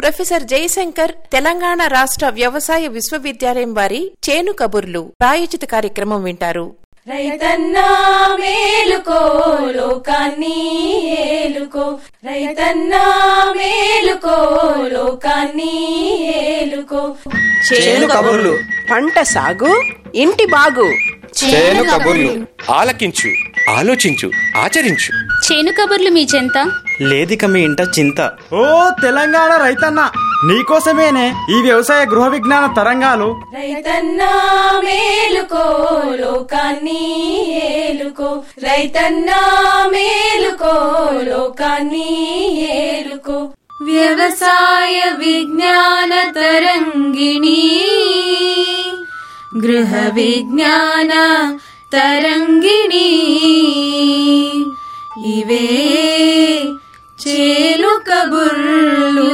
professor Jayashankar Telangana రాష్ట్ర వ్యవసాయ విశ్వవిద్యాలయం వారి చేను కబుర్లు ప్రాయోజిత కార్యక్రమం వింటారు రైతన్నా మేలుకో లోకాన్ని ఏలుకో రైతన్నా మేలుకో లోకాన్ని ఏలుకో చేను కబుర్లు పంట సాగు ఇంటి బాగు చేను కబుర్లు ఆలకించు ఆలోచించు ఆచరించు చేను కబుర్లు మీ చెంత లేదిక మీ ఇంట చింత ఓ తెలంగాణ రైతన్న నీకోసమేనే ఈ వ్యవసాయ గృహ విజ్ఞాన తరంగాలు రైతన్నా మేలుకో లోకాన్ని ఏలుకో రైతన్నా మేలుకో లోకాన్ని ఏలుకో వ్యవసాయ విజ్ఞాన తరంగిణి గృహ విజ్ఞాన తరంగిణి ఇవే చేలు కబుర్లు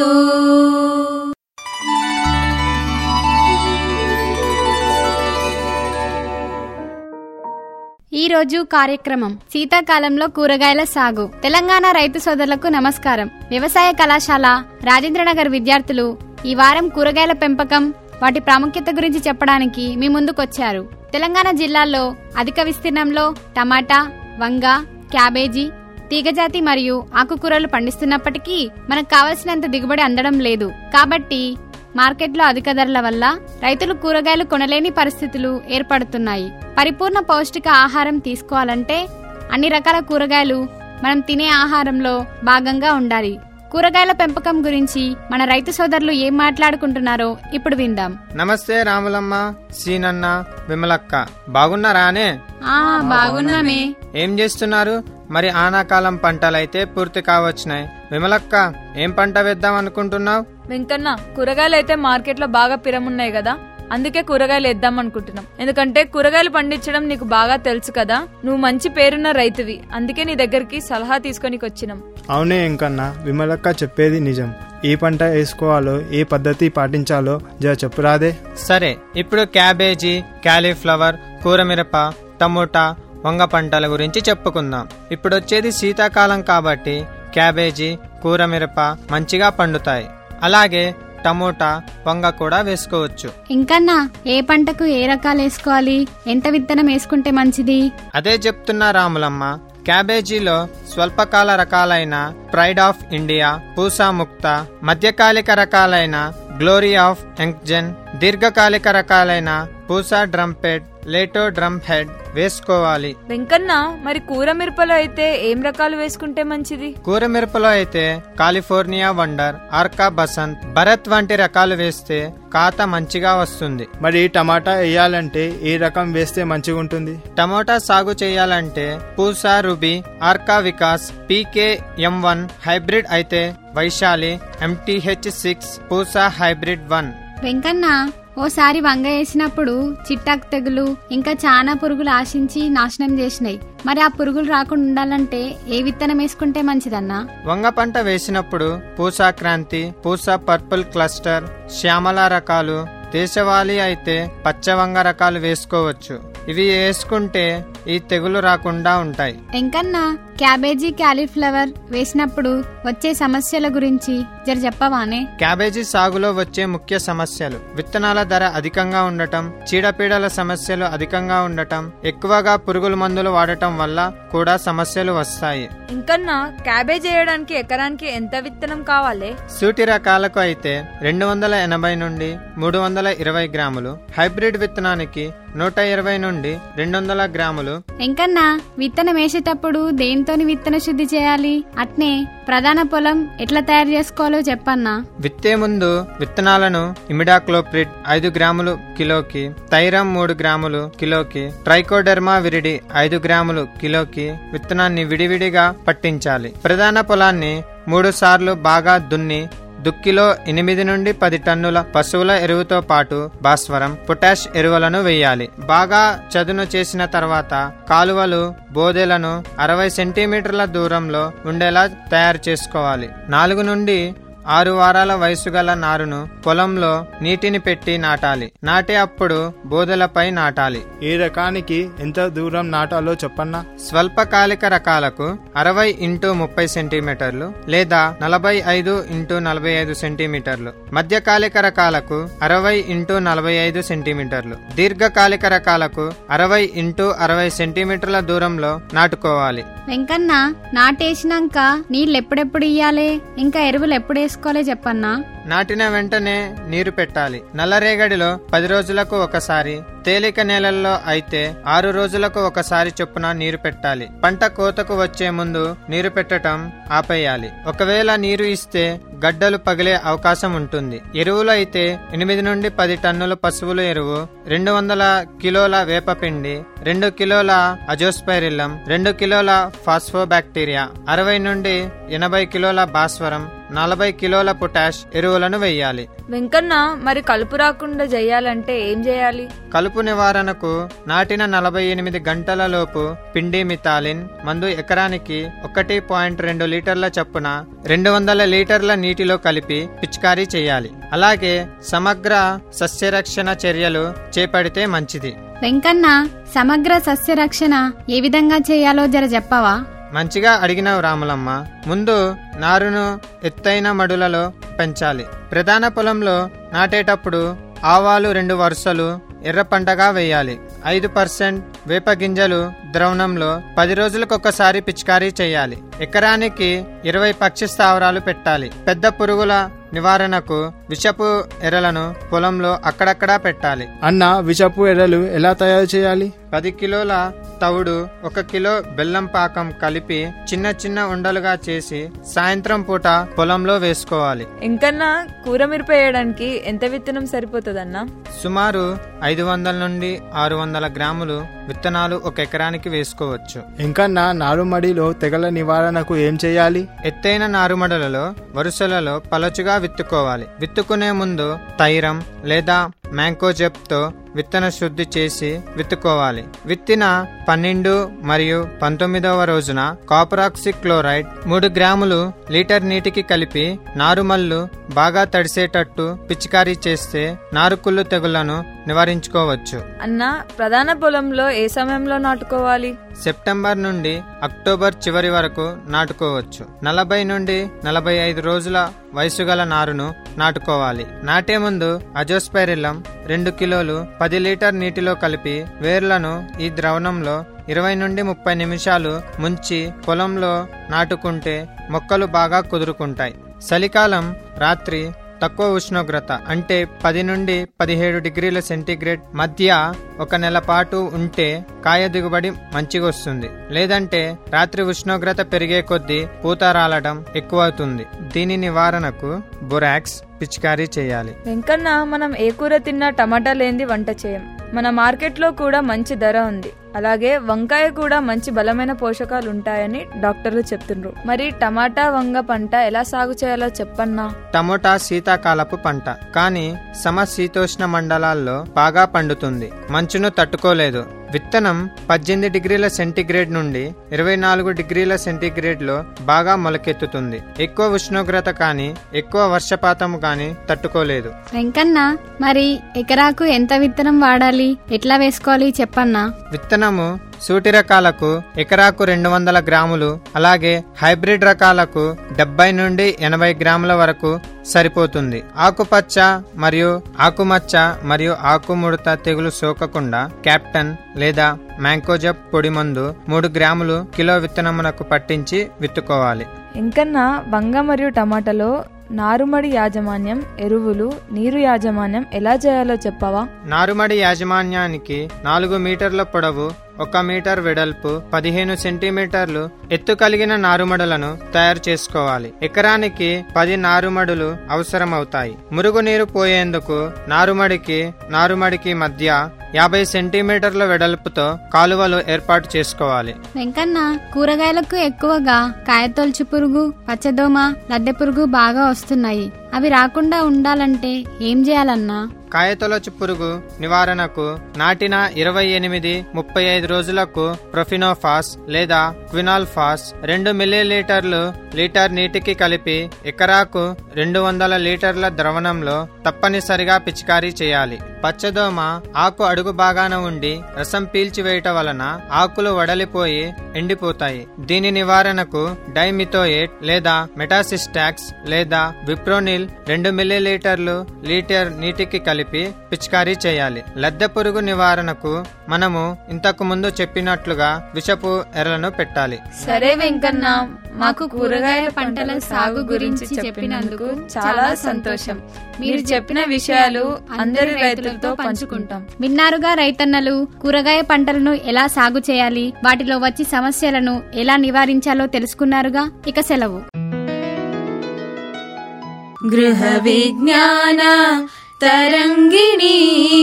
ఈ రోజు కార్యక్రమం శీతాకాలంలో కూరగాయల సాగు తెలంగాణ రైతు సోదరులకు నమస్కారం వ్యవసాయ కళాశాల రాజేంద్రనగర్ విద్యార్థులు ఈ వారం కూరగాయల పెంపకం వాటి ప్రాముఖ్యత గురించి చెప్పడానికి మీ ముందుకొచ్చారు తెలంగాణ జిల్లాల్లో అధిక విస్తీర్ణంలో టమాటా వంగ క్యాబేజీ తీగజాతి మరియు ఆకుకూరలు పండిస్తున్నప్పటికీ మనకు కావలసినంత దిగుబడి అందడం లేదు కాబట్టి మార్కెట్లో అధిక ధరల వల్ల రైతులు కూరగాయలు కొనలేని పరిస్థితులు ఏర్పడుతున్నాయి పరిపూర్ణ పౌష్టిక ఆహారం తీసుకోవాలంటే అన్ని రకాల కూరగాయలు మనం తినే ఆహారంలో భాగంగా ఉండాలి కూరగాయల పెంపకం గురించి మన రైతు సోదరులు ఏం మాట్లాడుకుంటున్నారో ఇప్పుడు విందాం నమస్తే రాములమ్మ సీనన్న విమలక్క బాగున్నారానే ఆ బాగున్నామే ఏం చేస్తున్నారు మరి ఆనాకాలం పంటలైతే పూర్తి కావచ్చినాయి విమలక్క ఏం పంట వేద్దాం అనుకుంటున్నావు వెంకన్న కూరగాయలు అయితే మార్కెట్ లో బాగా పిరమున్నాయి కదా అందుకే కూరగాయలు వేద్దాం అనుకుంటున్నాం ఎందుకంటే కూరగాయలు పండించడం నీకు బాగా తెలుసు కదా నువ్వు మంచి పేరున్న రైతువి అందుకే నీ దగ్గరికి సలహా తీసుకొని వచ్చినాం అవునే ఇంకన్నా విమలక్క చెప్పేది నిజం ఏ పంట వేసుకోవాలో ఏ పద్ధతి పాటించాలో జర చెప్పురాదే సరే ఇప్పుడు క్యాబేజీ క్యాలీఫ్లవర్ కూరమిరప టమోటా వంగ పంటల గురించి చెప్పుకుందాం ఇప్పుడు వచ్చేది శీతాకాలం కాబట్టి క్యాబేజీ కూరమిరప మంచిగా పండుతాయి అలాగే టమోటా వంగ కూడా వేసుకోవచ్చు ఇంకన్నా ఏ పంటకు ఏ రకాలు వేసుకోవాలి ఎంత విత్తనం వేసుకుంటే మంచిది అదే చెప్తున్నా రాములమ్మ క్యాబేజీలో స్వల్పకాల రకాలైన ప్రైడ్ ఆఫ్ ఇండియా పూసా ముక్త మధ్యకాలిక రకాలైన గ్లోరీ ఆఫ్ ఎంక్జెన్ దీర్ఘకాలిక రకాలైన పూసా డ్రంపెడ్ లేటో డ్రమ్ హెడ్ వేసుకోవాలి వెంకన్న మరి కూర మిరపలో అయితే ఏం రకాలు వేసుకుంటే మంచిది కూర మిరపలో అయితే కాలిఫోర్నియా వండర్ ఆర్కా బసంత్ భరత్ వంటి రకాలు వేస్తే కాత మంచిగా వస్తుంది మరి టమాటా వేయాలంటే ఏ రకం వేస్తే మంచిగా ఉంటుంది టమోటా సాగు చేయాలంటే Pusa ruby Arka Vikas PK M one hybrid అయితే Vaishali MTH six Pusa hybrid one Venkanna ఓసారి వంగ వేసినప్పుడు చిట్టాకు తెగులు ఇంకా చాలా పురుగులు ఆశించి నాశనం చేసినాయి మరి ఆ పురుగులు రాకుండా ఉండాలంటే ఏ విత్తనం వేసుకుంటే మంచిదన్నా వంగ పంట వేసినప్పుడు పూసా క్రాంతి పూసా పర్పుల్ క్లస్టర్ శ్యామల రకాలు దేశవాళీ అయితే పచ్చవంగ రకాలు వేసుకోవచ్చు ఇవి వేసుకుంటే ఈ తెగులు రాకుండా ఉంటాయి వెంకన్న క్యాబేజీ క్యాలీఫ్లవర్ వేసినప్పుడు వచ్చే సమస్యల గురించి జర చెప్పవానే క్యాబేజీ సాగులో వచ్చే ముఖ్య సమస్యలు విత్తనాల ధర అధికంగా ఉండటం చీడపీడల సమస్యలు అధికంగా ఉండటం ఎక్కువగా పురుగుల మందులు వాడటం వల్ల కూడా సమస్యలు వస్తాయి ఇంకన్నా క్యాబేజ్ వేయడానికి ఎకరానికి ఎంత విత్తనం కావాలి సూటి రకాలకు అయితే రెండు వందల ఎనభై నుండి మూడు వందల ఇరవై గ్రాములు హైబ్రిడ్ విత్తనానికి నూట ఇరవై నుండి రెండు వందల గ్రాములు వెంకన్న విత్తనం వేసేటప్పుడు దేనితోని విత్తన శుద్ధి చేయాలి అట్నే ప్రధాన పొలం ఎట్లా తయారు చేసుకోవాలో చెప్పన్నా విత్తే ముందు విత్తనాలను ఇమిడాక్లోప్రిడ్ ఐదు గ్రాములు కిలోకి థైరమ్ మూడు గ్రాములు కిలోకి ట్రైకోడెర్మా విరిడి ఐదు గ్రాములు కిలోకి విత్తనాన్ని విడివిడిగా పట్టించాలి ప్రధాన పొలాన్ని మూడు సార్లు బాగా దున్ని దుక్కిలో ఎనిమిది నుండి పది టన్నుల పశువుల ఎరువుతో పాటు భాస్వరం పొటాష్ ఎరువులను వేయాలి బాగా చదును చేసిన తర్వాత కాలువలు బోదెలను అరవై సెంటీమీటర్ల దూరంలో ఉండేలా తయారు చేసుకోవాలి నాలుగు నుండి ఆరు వారాల వయసు గల నారును పొలంలో నీటిని పెట్టి నాటాలి నాటే అప్పుడు బోదలపై నాటాలి ఏ రకానికి ఎంత దూరం నాటాలో చెప్పన్నా స్వల్పకాలిక రకాలకు అరవై ఇంటూ ముప్పై సెంటీమీటర్లు లేదా నలభై ఐదు ఇంటూ నలభై ఐదు సెంటీమీటర్లు మధ్యకాలిక రకాలకు అరవై ఇంటూ నలభై ఐదు సెంటీమీటర్లు దీర్ఘకాలిక రకాలకు అరవై ఇంటూ అరవై సెంటీమీటర్ల దూరంలో నాటుకోవాలి వెంకన్న నాటేసినాక నీళ్ళు ఎప్పుడెప్పుడు ఇయ్యాలి ఇంకా ఎరువులు ఎప్పుడు వేసుకోవాలి చెప్పన్నా నాటిన వెంటనే నీరు పెట్టాలి నల్లరేగడిలో పది రోజులకు ఒకసారి తేలిక నేలల్లో అయితే ఆరు రోజులకు ఒకసారి చొప్పున నీరు పెట్టాలి పంట కోతకు వచ్చే ముందు నీరు పెట్టటం ఆపేయాలి ఒకవేళ నీరు ఇస్తే గడ్డలు పగిలే అవకాశం ఉంటుంది ఎరువులు అయితే ఎనిమిది నుండి పది టన్నుల పశువుల ఎరువు రెండు వందల కిలోల వేపపిండి రెండు కిలోల అజోస్పైరిల్లం రెండు కిలోల ఫాస్ఫోబాక్టీరియా అరవై నుండి ఎనభై కిలోల భాస్వరం నలభై కిలోల పొటాష్ ఎరువులను వేయాలి వెంకన్న మరి కలుపు రాకుండా చేయాలంటే ఏం చేయాలి కలుపు నివారణకు నాటిన నలభై ఎనిమిది గంటల లోపు పిండి మితాలిన్ మందు ఎకరానికి ఒకటి పాయింట్ రెండు లీటర్ల చొప్పున రెండు వందల లీటర్ల నీటిలో కలిపి పిచికారీ చేయాలి అలాగే సమగ్ర సస్యరక్షణ చర్యలు చేపడితే మంచిది వెంకన్న సమగ్ర సస్య రక్షణ ఏ విధంగా చేయాలో జర చెప్పవా మంచిగా అడిగినావు రాములమ్మ ముందు నారును ఎత్తైన మడులలో పెంచాలి ప్రధాన పొలంలో నాటేటప్పుడు ఆవాలు రెండు వరుసలు ఎర్ర పంటగా వేయాలి ఐదు పర్సెంట్ వేప గింజలు ద్రవణంలో పది రోజులకు ఒకసారి పిచికారీ చేయాలి ఎకరానికి ఇరవై పక్షి స్థావరాలు పెట్టాలి పెద్ద పురుగుల నివారణకు విషపు ఎరలను పొలంలో అక్కడక్కడా పెట్టాలి అన్న విషపు ఎర్రలు ఎలా తయారు చేయాలి పది కిలోల తవుడు ఒక కిలో బెల్లం పాకం కలిపి చిన్న చిన్న ఉండలుగా చేసి సాయంత్రం పూట పొలంలో వేసుకోవాలి ఇంకన్నా కూర మిరప వేయడానికి ఎంత విత్తనం సరిపోతుందన్నా సుమారు ఐదు వందల నుండి ఆరు వందల గ్రాములు విత్తనాలు ఒక ఎకరానికి వేసుకోవచ్చు ఇంకన్నా నారుమడిలో తెగల నివారణకు ఏం చేయాలి ఎత్తైన నారుమడులలో వరుసలలో పలచుగా విత్తుకోవాలి విత్తుకునే ముందు తైరం లేదా మ్యాంకోజెప్తో విత్తన శుద్ధి చేసి విత్తుకోవాలి విత్తిన పన్నెండు మరియు పంతొమ్మిదవ రోజున కాపరాక్సి క్లోరైడ్ మూడు గ్రాములు లీటర్ నీటికి కలిపి నారుమల్లు బాగా తడిసేటట్టు పిచికారీ చేస్తే నారుకుళ్ళు తెగుళ్లను నివారించుకోవచ్చు అన్న ప్రధాన పొలంలో ఏ సమయంలో నాటుకోవాలి సెప్టెంబర్ నుండి అక్టోబర్ చివరి వరకు నాటుకోవచ్చు నలభై నుండి నలభై ఐదు రోజుల వయసు గల నారును నాటుకోవాలి నాటే ముందు అజోస్పైరిల్లం రెండు కిలోలు పది లీటర్ నీటిలో కలిపి వేర్లను ఈ ద్రవణంలో ఇరవై నుండి ముప్పై నిమిషాలు ముంచి పొలంలో నాటుకుంటే మొక్కలు బాగా కుదురుకుంటాయి చలికాలం రాత్రి తక్కువ ఉష్ణోగ్రత అంటే పది నుండి పదిహేడు డిగ్రీల సెంటీగ్రేడ్ మధ్య ఒక నెల పాటు ఉంటే కాయ దిగుబడి మంచిగా వస్తుంది లేదంటే రాత్రి ఉష్ణోగ్రత పెరిగే కొద్దీ పూత రాలడం ఎక్కువవుతుంది దీని నివారణకు బొరాక్స్ పిచికారీ చేయాలి వెంకన్న మనం ఏ కూర తిన్నా టమాటా లేనిది వంట చేయం మన మార్కెట్లో కూడా మంచి ధర ఉంది అలాగే వంకాయ కూడా మంచి బలమైన పోషకాలు ఉంటాయని డాక్టర్లు చెప్తుండ్రు మరి టమాటా వంగ పంట ఎలా సాగు చేయాలో చెప్పన్నా టమోటా శీతాకాలపు పంట కానీ సమశీతోష్ణ మండలాల్లో బాగా పండుతుంది మంచును తట్టుకోలేదు విత్తనం పద్దెనిమిది డిగ్రీల సెంటీగ్రేడ్ నుండి ఇరవై నాలుగు డిగ్రీల సెంటీగ్రేడ్ లో బాగా మొలకెత్తుతుంది ఎక్కువ ఉష్ణోగ్రత కానీ ఎక్కువ వర్షపాతం కానీ తట్టుకోలేదు వెంకన్న మరి ఎకరాకు ఎంత విత్తనం వాడాలి ఎట్లా వేసుకోవాలి చెప్పన్నా విత్తనము సూటి రకాలకు ఎకరాకు రెండు వందల గ్రాములు అలాగే హైబ్రిడ్ రకాలకు డెబ్బై నుండి ఎనభై గ్రాముల వరకు సరిపోతుంది ఆకుపచ్చ మరియు ఆకుమచ్చ మరియు ఆకుముడత తెగులు సోకకుండా క్యాప్టన్ లేదా మ్యాంకోజబ్ పొడి మందు మూడు గ్రాములు కిలో విత్తనమునకు పట్టించి విత్తుకోవాలి ఇంకన్నా వంగ మరియు టమాటాలో నారుమడి యాజమాన్యం ఎరువులు నీరు యాజమాన్యం ఎలా చేయాలో చెప్పవా నారుమడి యాజమాన్యానికి నాలుగు మీటర్ల పొడవు ఒక మీటర్ వెడల్పు పదిహేను సెంటీమీటర్లు ఎత్తు కలిగిన నారుమడులను తయారు చేసుకోవాలి ఎకరానికి పది నారుమడులు అవసరమవుతాయి మురుగునీరు పోయేందుకు నారుమడికి నారుమడికి మధ్య యాభై సెంటీమీటర్ల వెడల్పుతో కాలువలు ఏర్పాటు చేసుకోవాలి వెంకన్న కూరగాయలకు ఎక్కువగా కాయతొలుచు పురుగు పచ్చదోమ లద్దె పురుగు బాగా వస్తున్నాయి అవి రాకుండా ఉండాలంటే ఏం చేయాలన్నా కాయతొలచు పురుగు నివారణకు నాటిన ఇరవై ఎనిమిది ముప్పై ఐదు రోజులకు ప్రొఫినోఫాస్ లేదా క్వినాల్ఫాస్ రెండు మిల్లీలీటర్లు లీటర్ నీటికి కలిపి ఎకరాకు రెండు వందల లీటర్ల ద్రవణంలో తప్పనిసరిగా పిచికారీ చేయాలి పచ్చదోమ ఆకు అడుగు భాగాన ఉండి రసం పీల్చివేయటం వలన ఆకులు వడలిపోయి ఎండిపోతాయి దీని నివారణకు డైమిథోయేట్ లేదా మెటాసిస్టాక్స్ లేదా విప్రోనిల్ రెండు మిల్లీలీటర్లు లీటర్ నీటికి కలిపి పిచికారీ చేయాలి లద్దె పురుగు నివారణకు మనము ఇంతకు ముందు చెప్పినట్లుగా విషపు ఎర్రలను పెట్టాలి సరే వెంకన్న మాకు కూరగాయల పంటల సాగు గురించి చెప్పినందుకు చాలా సంతోషం మీరు చెప్పిన విషయాలు అందరి రైతులతో పంచుకుంటాం విన్నారుగా రైతన్నలు కూరగాయ పంటలను ఎలా సాగు చేయాలి వాటిలో వచ్చి సమస్యలను ఎలా నివారించాలో తెలుసుకున్నారుగా ఇక సెలవు గృహ విజ్ఞాన తరంగిణి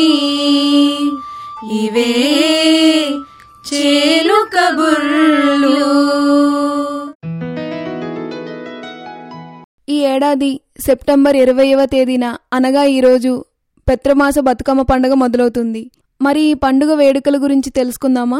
ఇవే చేలు కబుర్లు ఈ ఏడాది సెప్టెంబర్ ఇరవైవ తేదీన అనగా ఈరోజు పెత్రమాస బతుకమ్మ పండుగ మొదలవుతుంది మరి ఈ పండుగ వేడుకల గురించి తెలుసుకుందామా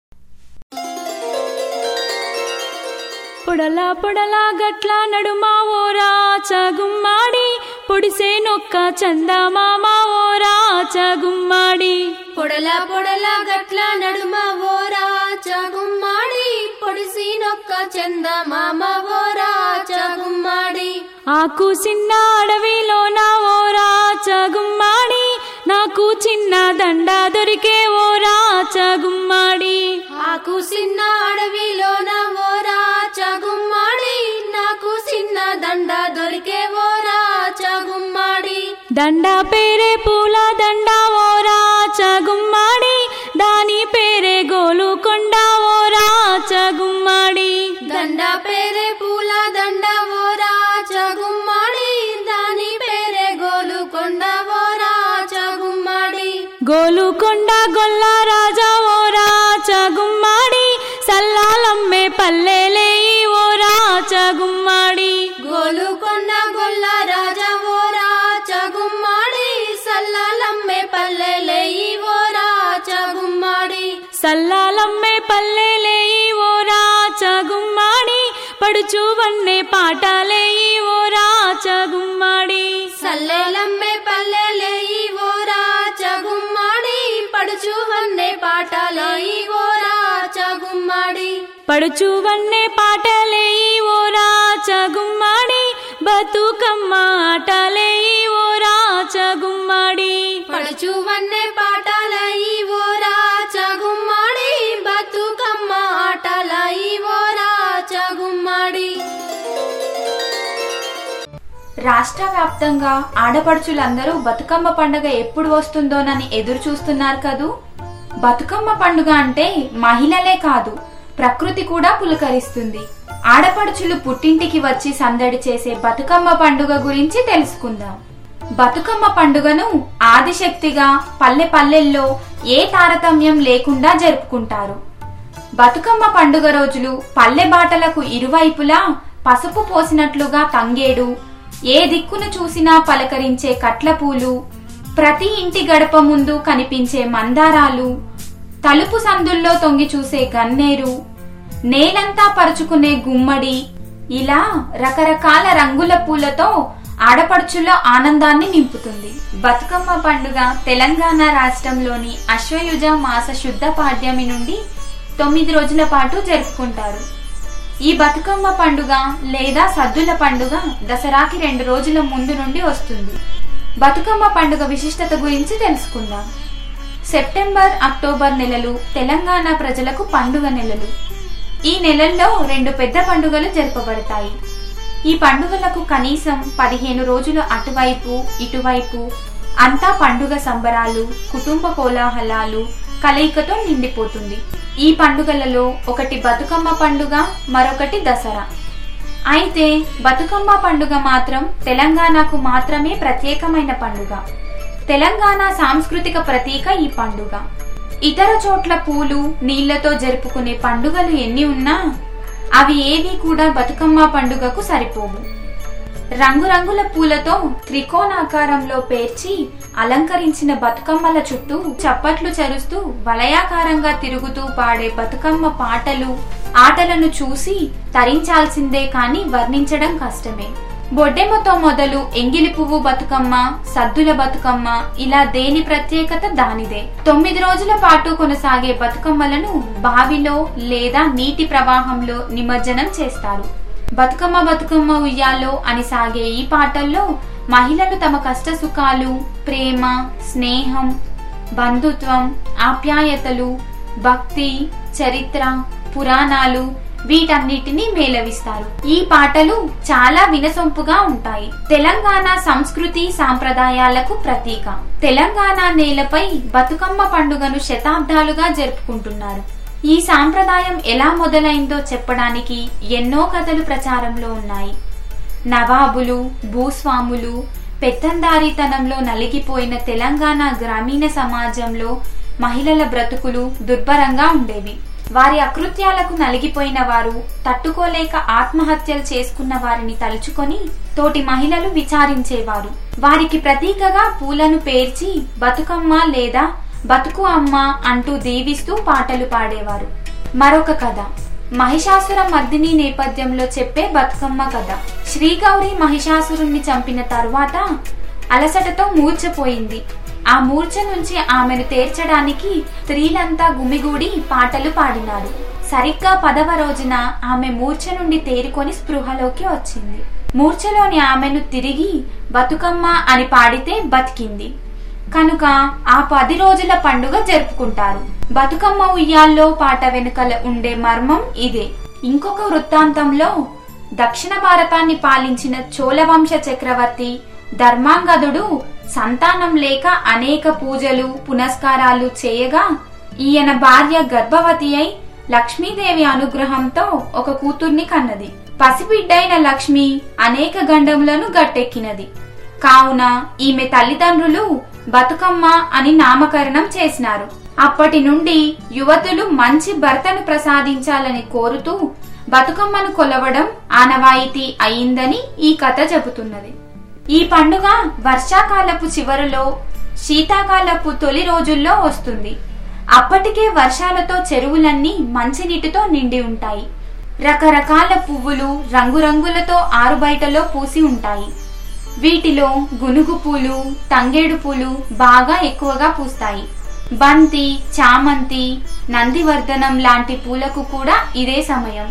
పొడలా పొడలా గట్ల నడుమా ఓరా చగుమ్మాడి పొడిసే నొక్క చందమామ ఓరా చగుమ్మాడి పొడల పొడల గట్ల నడుమ ఓరా చగుమ్మాడి పొడిసి నొక్క చంద మామ ఓరా చగుమ్మాడి ఆకు చిన్న అడవిలోన ఓరా చగుమ్మాడి నాకు చిన్న దండ దొరికే ఓరా చగుమ్మాడి ఆకు చిన్న అడవిలోన ఓరా చగుమ్మాడి నాకు చిన్న దండ దొరికే ఓరా చగుమ్మాడి దండ పేరే పూల దండ ఓరా చగుమ్మాడి దాని పేరే గోలుకొండ ఓరా చగుమ్మాడి దండ పేరే పూల దండ ఓరా చగుమ్మాడి దాని పేరే గోలుకొండ ఓరా చగుమ్మాడి గోలుకొండ గొల్ల రాజా ఓరా చగుమ్మాడి సల్లాలమ్మే పల్లెలేయి ఓరా చగుమ్మాడి గోలుకొండ గొల్ల రాజా ఓరా చగుమ్మాడి సల్లలమ్మే పల్లెలేయి ఓరా చగుమ్మాడి సల్లాలమ్మే పల్లెలేయి ఓరా చగుమ్మాడి పడుచు వన్నే పాటలేయి ఓరా చగుమ్మాడి సల్లెలమ్మే పల్లెలేయి ఓరా చగుమ్మాడి పడుచు వన్నే పాటలేయి ఓరా చగుమ్మాడి పడుచు వన్నే పాటలేయి ఓరా చగుమ్మాడి బతుకమ్మ ఆటలేయి ఓరా చగుమ్మాడి పడుచు వన్నే పాటలయి ఓరా చగుమ్మాడి బతుకమ్మ ఆటలయి ఓరా చగుమ్మాడి రాష్ట్ర వ్యాప్తంగా ఆడపడుచులందరూ బతుకమ్మ పండుగ ఎప్పుడు వస్తుందోనని ఎదురు చూస్తున్నారు కదూ బతుకమ్మ పండుగ అంటే మహిళలే కాదు ప్రకృతి కూడా పులకరిస్తుంది ఆడపడుచులు పుట్టింటికి వచ్చి సందడి చేసే బతుకమ్మ పండుగ గురించి తెలుసుకుందాం బతుకమ్మ పండుగను ఆదిశక్తిగా పల్లె పల్లెల్లో ఏ తారతమ్యం లేకుండా జరుపుకుంటారు బతుకమ్మ పండుగ రోజులు పల్లె బాటలకు ఇరువైపులా పసుపు పోసినట్లుగా తంగేడు ఏ దిక్కును చూసినా పలకరించే కట్లపూలు ప్రతి ఇంటి గడప ముందు కనిపించే మందారాలు తలుపు సందుల్లో తొంగి చూసే గన్నేరు నేలంతా పరుచుకునే గుమ్మడి ఇలా రకరకాల రంగుల పూలతో ఆడపడుచుల్లో ఆనందాన్ని నింపుతుంది బతుకమ్మ పండుగ తెలంగాణ రాష్ట్రంలోని అశ్వయుజ మాస శుద్ధ పాడ్యమి నుండి తొమ్మిది రోజుల పాటు జరుపుకుంటారు ఈ బతుకమ్మ పండుగ లేదా సద్దుల పండుగ దసరాకి రెండు రోజుల ముందు నుండి వస్తుంది బతుకమ్మ పండుగ విశిష్టత గురించి తెలుసుకుందాం సెప్టెంబర్ అక్టోబర్ నెలలు తెలంగాణ ప్రజలకు పండుగ నెలలు ఈ నెలల్లో రెండు పెద్ద పండుగలు జరపబడతాయి ఈ పండుగలకు కనీసం పదిహేను రోజులు అటువైపు ఇటువైపు అంతా పండుగ సంబరాలు కుటుంబ కోలాహలాలు కలయికతో నిండిపోతుంది ఈ పండుగలలో ఒకటి బతుకమ్మ పండుగ మరొకటి దసరా అయితే బతుకమ్మ పండుగ మాత్రం తెలంగాణకు మాత్రమే ప్రత్యేకమైన పండుగ తెలంగాణ సాంస్కృతిక ప్రతీక ఈ పండుగ ఇతర చోట్ల పూలు నీళ్లతో జరుపుకునే పండుగలు ఎన్ని ఉన్నా అవి ఏవి కూడా బతుకమ్మ పండుగకు సరిపోవు రంగురంగుల పూలతో త్రికోణాకారంలో పేర్చి అలంకరించిన బతుకమ్మల చుట్టూ చప్పట్లు చరుస్తూ వలయాకారంగా తిరుగుతూ పాడే బతుకమ్మ పాటలు ఆటలను చూసి తరించాల్సిందే కాని వర్ణించడం కష్టమే బొడ్డెమ్మతో మొదలు ఎంగిలి పువ్వు బతుకమ్మ సద్దుల బతుకమ్మ ఇలా దేని ప్రత్యేకత దానిదే తొమ్మిది రోజుల పాటు కొనసాగే బతుకమ్మలను బావిలో లేదా నీటి ప్రవాహంలో నిమజ్జనం చేస్తారు బతుకమ్మ బతుకమ్మ ఉయ్యాలో అని సాగే ఈ పాటల్లో మహిళలు తమ కష్ట సుఖాలు ప్రేమ స్నేహం బంధుత్వం ఆప్యాయతలు భక్తి చరిత్ర పురాణాలు వీటన్నిటినీ మేళవిస్తారు ఈ పాటలు చాలా వినసొంపుగా ఉంటాయి తెలంగాణ సంస్కృతి సాంప్రదాయాలకు ప్రతీక తెలంగాణ నేలపై బతుకమ్మ పండుగను శతాబ్దాలుగా జరుపుకుంటున్నారు ఈ సాంప్రదాయం ఎలా మొదలైందో చెప్పడానికి ఎన్నో కథలు ప్రచారంలో ఉన్నాయి నవాబులు భూస్వాములు పెత్తందారీతనంలో నలిగిపోయిన తెలంగాణ గ్రామీణ సమాజంలో మహిళల బ్రతుకులు దుర్భరంగా ఉండేవి వారి అకృత్యాలకు నలిగిపోయిన వారు తట్టుకోలేక ఆత్మహత్యలు చేసుకున్న వారిని తలుచుకొని తోటి మహిళలు విచారించేవారు వారికి ప్రతీకగా పూలను పేర్చి బతుకమ్మ లేదా బతుకు అమ్మ అంటూ దీవిస్తూ పాటలు పాడేవారు మరొక కథ మహిషాసుర మర్దిని నేపథ్యంలో చెప్పే బతుకమ్మ కథ శ్రీగౌరి మహిషాసురుణ్ణి చంపిన తరువాత అలసటతో మూర్చపోయింది ఆ మూర్ఛ నుంచి ఆమెను తేర్చడానికి స్త్రీలంతా గుమిగూడి పాటలు పాడినారు సరిగ్గా పదవ రోజున ఆమె మూర్ఛ నుండి తేరుకొని స్పృహలోకి వచ్చింది మూర్ఛలోని ఆమెను తిరిగి బతుకమ్మ అని పాడితే బతికింది కనుక ఆ పది రోజుల పండుగ జరుపుకుంటారు బతుకమ్మ ఉయ్యాల్లో పాట వెనుకల ఉండే మర్మం ఇదే ఇంకొక వృత్తాంతంలో దక్షిణ భారతాన్ని పాలించిన చోళవంశ చక్రవర్తి ధర్మాంగదుడు సంతానం లేక అనేక పూజలు పునస్కారాలు చేయగా ఈయన భార్య గర్భవతి అయి లక్ష్మీదేవి అనుగ్రహంతో ఒక కూతుర్ని కన్నది పసిబిడ్డైన లక్ష్మి అనేక గండములను గట్టెక్కినది కావున ఈమె తల్లిదండ్రులు బతుకమ్మ అని నామకరణం చేసినారు అప్పటి నుండి యువతులు మంచి భర్తను ప్రసాదించాలని కోరుతూ బతుకమ్మను కొలవడం ఆనవాయితీ అయిందని ఈ కథ చెబుతున్నది ఈ పండుగ వర్షాకాలపు చివరలో శీతాకాలపు తొలి రోజుల్లో వస్తుంది అప్పటికే వర్షాలతో చెరువులన్నీ మంచినీటితో నిండి ఉంటాయి రకరకాల పువ్వులు రంగురంగులతో ఆరుబయటలో పూసి ఉంటాయి వీటిలో గునుగు పూలు తంగేడు పూలు బాగా ఎక్కువగా పూస్తాయి బంతి చామంతి నందివర్ధనం లాంటి పూలకు కూడా ఇదే సమయం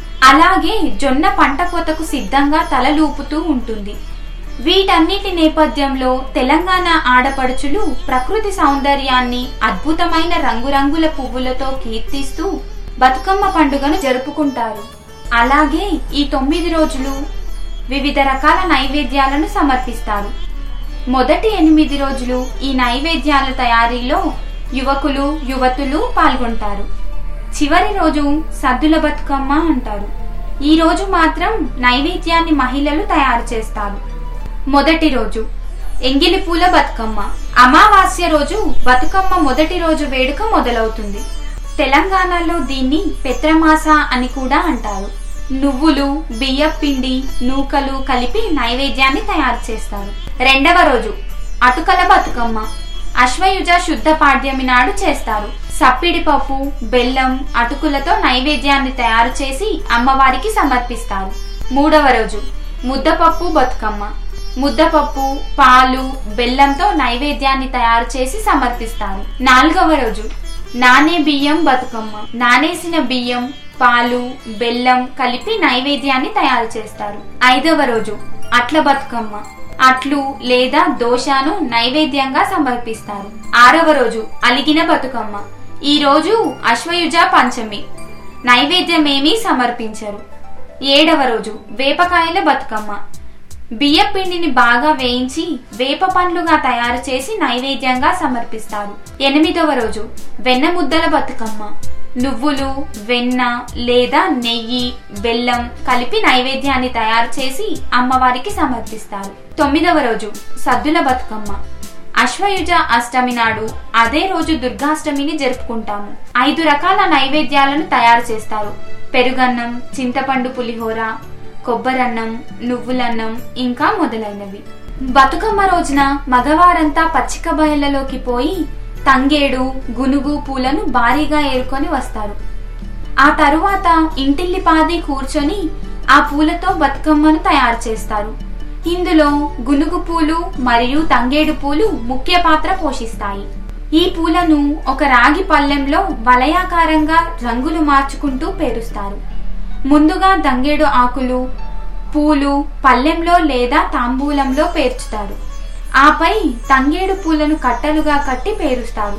అలాగే జొన్న పంట కోతకు సిద్ధంగా తలలూపుతూ ఉంటుంది వీటన్నిటి నేపథ్యంలో తెలంగాణ ఆడపడుచులు ప్రకృతి సౌందర్యాన్ని అద్భుతమైన రంగురంగుల పువ్వులతో కీర్తిస్తూ బతుకమ్మ పండుగను జరుపుకుంటారు అలాగే ఈ తొమ్మిది రోజులు వివిధ రకాల నైవేద్యాలను సమర్పిస్తారు మొదటి ఎనిమిది రోజులు ఈ నైవేద్యాల తయారీలో యువకులు యువతులు పాల్గొంటారు చివరి రోజు సద్దుల బతుకమ్మ అంటారు ఈ రోజు మాత్రం నైవేద్యాన్ని మహిళలు తయారు చేస్తారు మొదటి రోజు ఎంగిలి పూల బతుకమ్మ అమావాస్య రోజు బతుకమ్మ మొదటి రోజు వేడుక మొదలవుతుంది తెలంగాణలో దీన్ని పెత్రమాస అని కూడా అంటారు నువ్వులు బియ్యపిండి నూకలు కలిపి నైవేద్యాన్ని తయారు చేస్తారు రెండవ రోజు అటుకల బతుకమ్మ అశ్వయుజ శుద్ధ పాడ్యమి నాడు చేస్తారు సప్పిడి పప్పు బెల్లం అటుకులతో నైవేద్యాన్ని తయారు చేసి అమ్మవారికి సమర్పిస్తారు మూడవ రోజు ముద్దపప్పు బతుకమ్మ ముద్దపప్పు పాలు బెల్లంతో నైవేద్యాన్ని తయారు చేసి సమర్పిస్తారు నాలుగవ రోజు నానే బియ్యం బతుకమ్మ నానేసిన బియ్యం పాలు బెల్లం కలిపి నైవేద్యాన్ని తయారు చేస్తారు ఐదవ రోజు అట్ల బతుకమ్మ అట్లు లేదా దోశాను నైవేద్యంగా సమర్పిస్తారు ఆరవ రోజు అలిగిన బతుకమ్మ ఈ రోజు అశ్వయుజ పంచమి నైవేద్యమేమీ సమర్పించరు ఏడవ రోజు వేపకాయల బతుకమ్మ బియ్య పిండిని బాగా వేయించి వేప పండ్లుగా తయారు చేసి నైవేద్యంగా సమర్పిస్తారు ఎనిమిదవ రోజు వెన్న ముద్దల బతుకమ్మ నువ్వులు వెన్న లేదా నెయ్యి బెల్లం కలిపి నైవేద్యాన్ని తయారు చేసి అమ్మవారికి సమర్పిస్తారు తొమ్మిదవ రోజు సద్దుల బతుకమ్మ అశ్వయుజ అష్టమి నాడు అదే రోజు దుర్గాష్టమిని జరుపుకుంటాము ఐదు రకాల నైవేద్యాలను తయారు చేస్తారు పెరుగన్నం చింతపండు పులిహోర కొబ్బరన్నం నువ్వులన్నం ఇంకా మొదలైనవి బతుకమ్మ రోజున మగవారంతా పచ్చిక బయళ్ళలోకి పోయి తంగేడు గునుగు పూలను భారీగా ఏరుకొని వస్తారు ఆ తరువాత ఇంటిల్లిపాది కూర్చొని ఆ పూలతో బతుకమ్మను తయారు చేస్తారు ఇందులో గునుగు పూలు మరియు తంగేడు పూలు ముఖ్య పాత్ర పోషిస్తాయి ఈ పూలను ఒక రాగి పళ్ళెంలో వలయాకారంగా రంగులు మార్చుకుంటూ పేరుస్తారు ముందుగా తంగేడు ఆకులు పూలు పళ్ళెంలో లేదా తాంబూలంలో పేర్చుతారు ఆపై తంగేడు పూలను కట్టలుగా కట్టి పేరుస్తారు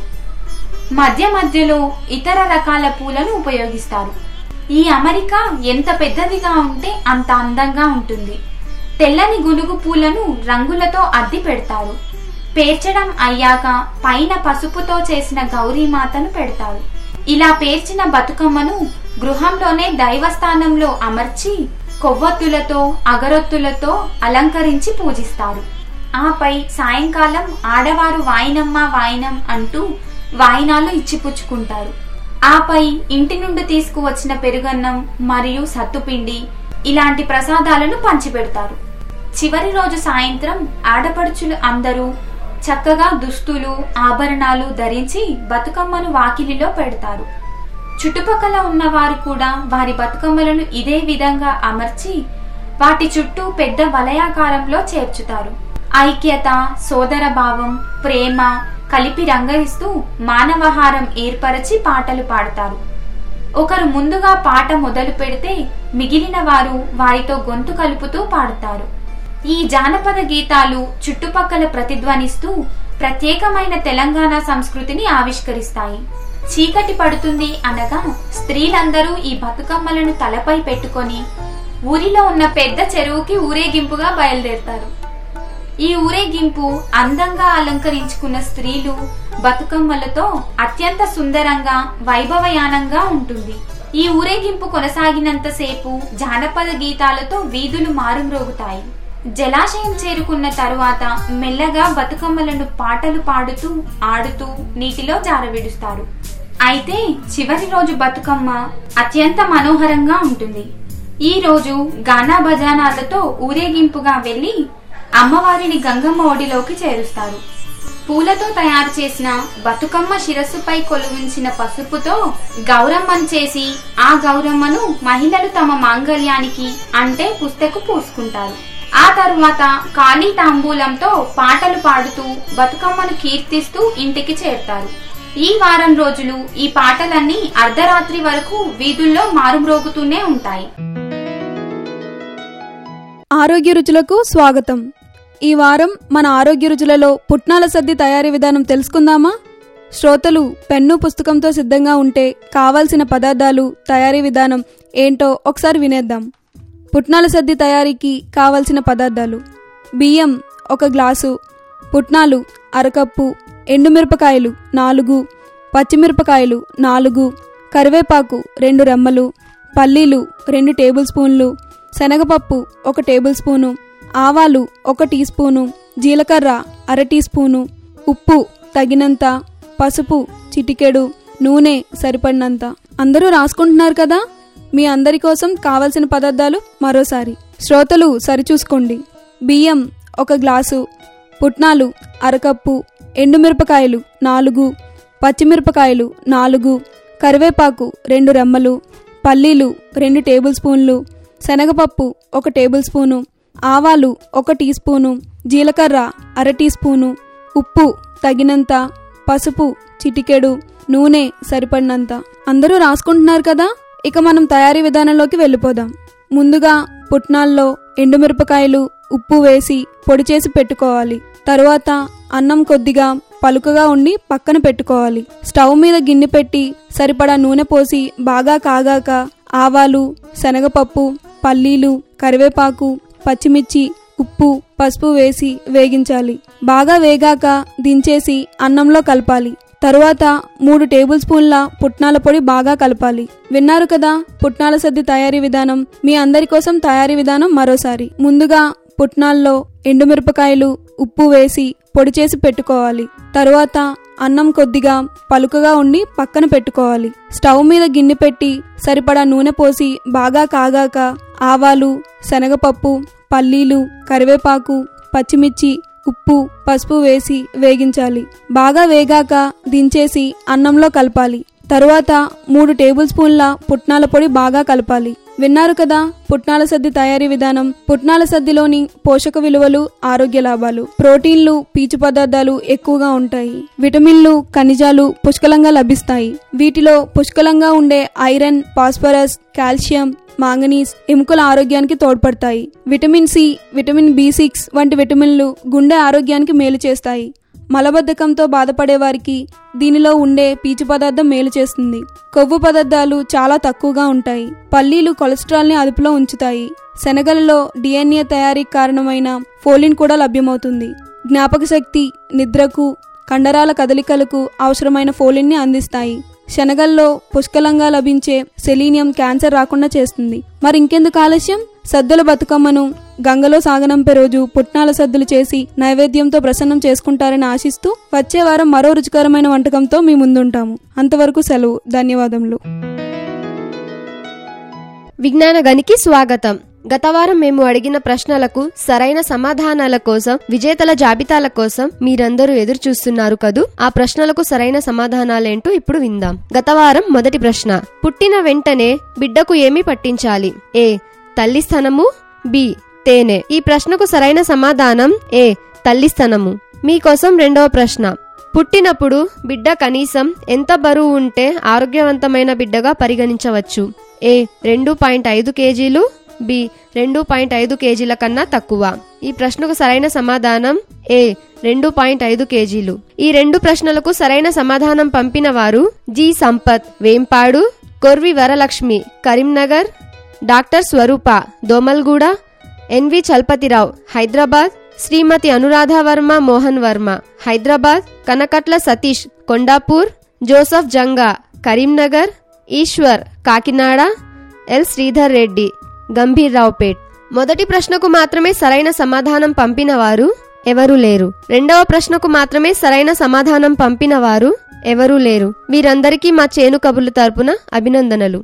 మధ్య మధ్యలో ఇతర రకాల పూలను ఉపయోగిస్తారు ఈ అమరిక ఎంత పెద్దదిగా ఉంటే అంత అందంగా ఉంటుంది తెల్లని గునుగు పూలను రంగులతో అద్ది పెడతారు పేర్చడం అయ్యాక పైన పసుపుతో చేసిన గౌరీమాతను పెడతారు ఇలా పేర్చిన బతుకమ్మను గృహంలోనే దైవస్థానంలో అమర్చి కొవ్వొత్తులతో అగరొత్తులతో అలంకరించి పూజిస్తారు ఆపై సాయంకాలం ఆడవారు వాయినమ్మ వాయినం అంటూ వాయినాలు ఇచ్చిపుచ్చుకుంటారు ఆపై ఇంటి నుండి తీసుకువచ్చిన పెరుగన్నం మరియు సత్తుపిండి ఇలాంటి ప్రసాదాలను పంచిపెడతారు చివరి రోజు సాయంత్రం ఆడపడుచులు అందరూ చక్కగా దుస్తులు ఆభరణాలు ధరించి బతుకమ్మను వాకిలిలో పెడతారు చుట్టుపక్కల ఉన్నవారు కూడా వారి బతుకమ్మలను ఇదే విధంగా అమర్చి వాటి చుట్టూ పెద్ద వలయాకారంలో చేర్చుతారు ఐక్యత సోదర భావం ప్రేమ కలిపి రంగరిస్తూ మానవహారం ఏర్పరచి పాటలు పాడతారు ఒకరు ముందుగా పాట మొదలు పెడితే మిగిలిన వారు వారితో గొంతు కలుపుతూ పాడతారు ఈ జానపద గీతాలు చుట్టుపక్కల ప్రతిధ్వనిస్తూ ప్రత్యేకమైన తెలంగాణ సంస్కృతిని ఆవిష్కరిస్తాయి చీకటి పడుతుంది అనగా స్త్రీలందరూ ఈ బతుకమ్మలను తలపై పెట్టుకొని ఊరిలో ఉన్న పెద్ద చెరువుకి ఊరేగింపుగా బయలుదేరతారు ఈ ఊరేగింపు అందంగా అలంకరించుకున్న స్త్రీలు బతుకమ్మలతో అత్యంత సుందరంగా వైభవయానంగా ఉంటుంది ఈ ఊరేగింపు కొనసాగినంతసేపు జానపద గీతాలతో వీధులు మారుమ్రోగుతాయి జలాశయం చేరుకున్న తరువాత మెల్లగా బతుకమ్మలను పాటలు పాడుతూ ఆడుతూ నీటిలో జారవిడుస్తారు అయితే చివరి రోజు బతుకమ్మ అత్యంత మనోహరంగా ఉంటుంది ఈ రోజు గానా బజానాలతో ఊరేగింపుగా వెళ్లి అమ్మవారిని గంగమ్మ ఒడిలోకి చేరుస్తారు పూలతో తయారు చేసిన బతుకమ్మ శిరస్సుపై కొలువించిన పసుపుతో గౌరమ్మను చేసి ఆ గౌరమ్మను మహిళలు తమ మాంగళ్యానికి అంటే పుస్తకు పూసుకుంటారు ఆ తరువాత ఖాళీ తాంబూలంతో పాటలు పాడుతూ బతుకమ్మను కీర్తిస్తూ ఇంటికి చేరుతారు ఈ వారం రోజులు ఈ పాటలన్నీ అర్ధరాత్రి వరకు వీధుల్లో మారుమ్రోగుతూనే ఉంటాయి ఆరోగ్య రుచులకు స్వాగతం ఈ వారం మన ఆరోగ్య రుచులలో పుట్నాల సద్ది తయారీ విధానం తెలుసుకుందామా శ్రోతలు పెన్ను పుస్తకంతో సిద్ధంగా ఉంటే కావాల్సిన పదార్థాలు తయారీ విధానం ఏంటో ఒకసారి వినేద్దాం పుట్నాల సద్ది తయారీకి కావలసిన పదార్థాలు బియ్యం ఒక గ్లాసు పుట్నాలు అరకప్పు ఎండుమిరపకాయలు నాలుగు పచ్చిమిరపకాయలు నాలుగు కరివేపాకు రెండు రెమ్మలు పల్లీలు రెండు టేబుల్ స్పూన్లు శనగపప్పు ఒక టేబుల్ స్పూను ఆవాలు ఒక టీ స్పూను జీలకర్ర అర టీ స్పూను ఉప్పు తగినంత పసుపు చిటికెడు నూనె సరిపడినంత అందరూ రాసుకుంటున్నారు కదా మీ అందరి కోసం కావలసిన పదార్థాలు మరోసారి శ్రోతలు సరిచూసుకోండి బియ్యం ఒక గ్లాసు పుట్నాలు అరకప్పు ఎండుమిరపకాయలు నాలుగు పచ్చిమిరపకాయలు నాలుగు కరివేపాకు రెండు రెమ్మలు పల్లీలు రెండు టేబుల్ స్పూన్లు శనగపప్పు ఒక టేబుల్ స్పూను ఆవాలు ఒక టీ స్పూను జీలకర్ర అర టీ స్పూను ఉప్పు తగినంత పసుపు చిటికెడు నూనె సరిపడినంత అందరూ రాసుకుంటున్నారు కదా ఇక మనం తయారీ విధానంలోకి వెళ్ళిపోదాం ముందుగా పుట్నాల్లో ఎండుమిరపకాయలు ఉప్పు వేసి పొడి చేసి పెట్టుకోవాలి తరువాత అన్నం కొద్దిగా పలుకగా ఉండి పక్కన పెట్టుకోవాలి స్టవ్ మీద గిన్నె పెట్టి సరిపడా నూనె పోసి బాగా కాగాక ఆవాలు శనగపప్పు పల్లీలు కరివేపాకు పచ్చిమిర్చి ఉప్పు పసుపు వేసి వేగించాలి బాగా వేగాక దించేసి అన్నంలో కలపాలి తరువాత మూడు టేబుల్ స్పూన్ల పుట్నాల పొడి బాగా కలపాలి విన్నారు కదా పుట్నాల సద్ది తయారీ విధానం మీ అందరి కోసం తయారీ విధానం మరోసారి ముందుగా పుట్నాల్లో ఎండుమిరపకాయలు ఉప్పు వేసి పొడి చేసి పెట్టుకోవాలి తరువాత అన్నం కొద్దిగా పలుకగా ఉండి పక్కన పెట్టుకోవాలి స్టవ్ మీద గిన్నె పెట్టి సరిపడా నూనె పోసి బాగా కాగాక ఆవాలు శనగపప్పు పల్లీలు కరివేపాకు పచ్చిమిర్చి ఉప్పు పసుపు వేసి వేగించాలి బాగా వేగాక దించేసి అన్నంలో కలపాలి తరువాత మూడు టేబుల్ స్పూన్ల పుట్నాల పొడి బాగా కలపాలి విన్నారు కదా పుట్నాల సద్ది తయారీ విధానం పుట్నాల సద్దిలోని పోషక విలువలు ఆరోగ్య లాభాలు ప్రోటీన్లు పీచు పదార్థాలు ఎక్కువగా ఉంటాయి విటమిన్లు ఖనిజాలు పుష్కలంగా లభిస్తాయి వీటిలో పుష్కలంగా ఉండే ఐరన్ ఫాస్ఫరస్ కాల్షియం మాంగనీస్ ఎముకల ఆరోగ్యానికి తోడ్పడతాయి vitamin C vitamin B six వంటి విటమిన్లు గుండె ఆరోగ్యానికి మేలు చేస్తాయి మలబద్ధకంతో బాధపడే వారికి దీనిలో ఉండే పీచు పదార్థం మేలు చేస్తుంది కొవ్వు పదార్థాలు చాలా తక్కువగా ఉంటాయి పల్లీలు కొలెస్ట్రాల్ ని అదుపులో ఉంచుతాయి శనగలలో డిఎన్ఏ తయారీకి కారణమైన ఫోలిన్ కూడా లభ్యమవుతుంది జ్ఞాపక శక్తి నిద్రకు కండరాల కదలికలకు అవసరమైన ఫోలిన్ ని అందిస్తాయి శనగల్లో పుష్కలంగా లభించే సెలీనియం క్యాన్సర్ రాకుండా చేస్తుంది మరి ఇంకెందుకు ఆలస్యం సద్దుల బతుకమ్మను గంగలో సాగనంపే రోజు పుట్నాల సద్దులు చేసి నైవేద్యంతో ప్రసన్నం చేసుకుంటారని ఆశిస్తూ వచ్చే వారం మరో రుచికరమైన వంటకంతో మీ ముందుంటాము అంతవరకు సెలవు ధన్యవాదములు విజ్ఞాన గనికి స్వాగతం గత వారం మేము అడిగిన ప్రశ్నలకు సరైన సమాధానాల కోసం విజేతల జాబితాల కోసం మీరందరూ ఎదురు చూస్తున్నారు కదూ ఆ ప్రశ్నలకు సరైన సమాధానాలేంటో ఇప్పుడు విందాం గత వారం మొదటి ప్రశ్న పుట్టిన వెంటనే బిడ్డకు ఏమి పట్టించాలి ఏ తల్లి స్థనము బి తేనె ఈ ప్రశ్నకు సరైన సమాధానం ఏ తల్లి స్థనము మీకోసం రెండవ ప్రశ్న పుట్టినప్పుడు బిడ్డ కనీసం ఎంత బరువు ఉంటే ఆరోగ్యవంతమైన బిడ్డగా పరిగణించవచ్చు ఏ రెండు పాయింట్ ఐదు కేజీలు బి రెండు పాయింట్ ఐదు కేజీల కన్నా తక్కువ ఈ ప్రశ్నకు సరైన సమాధానం ఏ రెండు పాయింట్ ఐదు కేజీలు ఈ రెండు ప్రశ్నలకు సరైన సమాధానం పంపిన వారు G Sampath Vempadu Korvi Varalakshmi Karimnagar doctor Swaroopa Domalguda NV Chalapathirao Hyderabad Shrimati Anuradha Varma Mohan Varma Hyderabad Kanakatla Satish Kondapur Joseph Janga Karimnagar Eshwar Kakinada L Sridhar Reddy Gambhiraopet మొదటి ప్రశ్నకు మాత్రమే సరైన సమాధానం పంపిన వారు ఎవరూ లేరు రెండవ ప్రశ్నకు మాత్రమే సరైన సమాధానం పంపిన వారు ఎవరూ లేరు వీరందరికీ మా చేను కబుర్లు తరపున అభినందనలు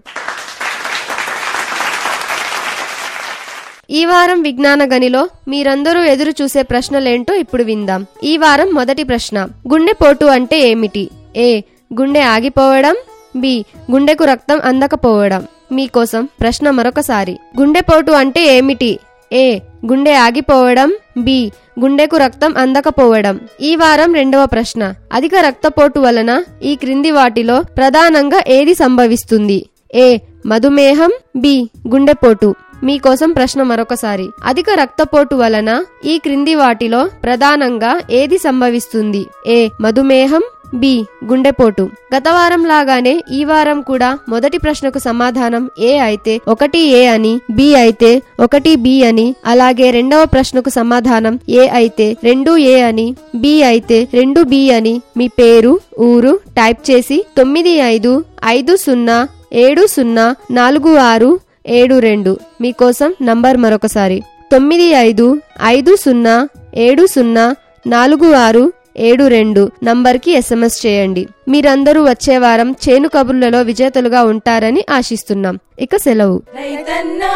ఈ వారం విజ్ఞాన గనిలో మీరందరూ ఎదురు చూసే ప్రశ్నలేంటో ఇప్పుడు విందాం ఈ వారం మొదటి ప్రశ్న గుండెపోటు అంటే ఏమిటి ఏ గుండె ఆగిపోవడం బి గుండెకు రక్తం అందకపోవడం మీకోసం ప్రశ్న మరొకసారి గుండెపోటు అంటే ఏమిటి ఏ గుండె ఆగిపోవడం బి గుండెకు రక్తం అందకపోవడం ఈ వారం రెండవ ప్రశ్న అధిక రక్తపోటు వలన ఈ క్రింది వాటిలో ప్రధానంగా ఏది సంభవిస్తుంది ఏ మధుమేహం బి గుండెపోటు మీకోసం ప్రశ్న మరొకసారి అధిక రక్తపోటు వలన ఈ క్రింది వాటిలో ప్రధానంగా ఏది సంభవిస్తుంది ఏ మధుమేహం బి గుండెపోటు గత వారం లాగానే ఈ వారం కూడా మొదటి ప్రశ్నకు సమాధానం ఏ అయితే ఒకటి ఏ అని బి అయితే ఒకటి బి అని అలాగే రెండవ ప్రశ్నకు సమాధానం ఏ అయితే రెండు ఏ అని బి అయితే రెండు బి అని మీ పేరు ఊరు టైప్ చేసి తొమ్మిది ఐదు ఐదు సున్నా ఏడు సున్నా నాలుగు ఆరు ఏడు రెండు మీకోసం నంబర్ మరొకసారి తొమ్మిది ఐదు ఐదు సున్నా ఏడు సున్నా నాలుగు ఆరు ఏడు రెండు నంబర్కి ఎస్ఎంఎస్ చేయండి మీరందరూ వచ్చే వారం చేను కబుర్లలో విజేతలుగా ఉంటారని ఆశిస్తున్నాం ఇక సెలవు రైతన్నా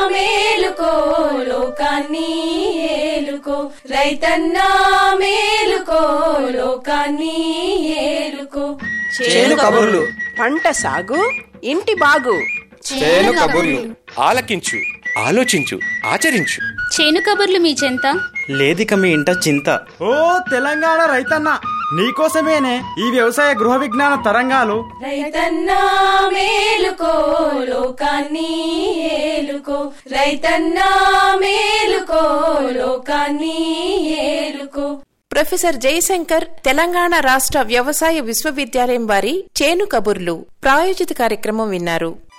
మేలుకో లోకాన్ని ఏలుకో రైతన్నా మేలుకో లోకాన్ని ఏలుకో చేను కబుర్లు పంట సాగు ఇంటి బాగు చేను కబుర్లు ఆలకించు ఆలోచించు ఆచరించు చేను కబుర్లు మీ చెంత లేదిక మీ ఇంట చింత ఓ తెలంగాణ రైతన్న నీకోసమేనే ఈ వ్యవసాయ గృహ విజ్ఞాన తరంగాలు రైతన్నా మేలుకో లోకాన్ని ఏలుకో రైతన్నా మేలుకో లోకాన్ని ఏలుకో ప్రొఫెసర్ జయశంకర్ తెలంగాణ రాష్ట్ర వ్యవసాయ విశ్వవిద్యాలయం వారి చేను కబుర్లు ప్రాయోజిత కార్యక్రమం విన్నారు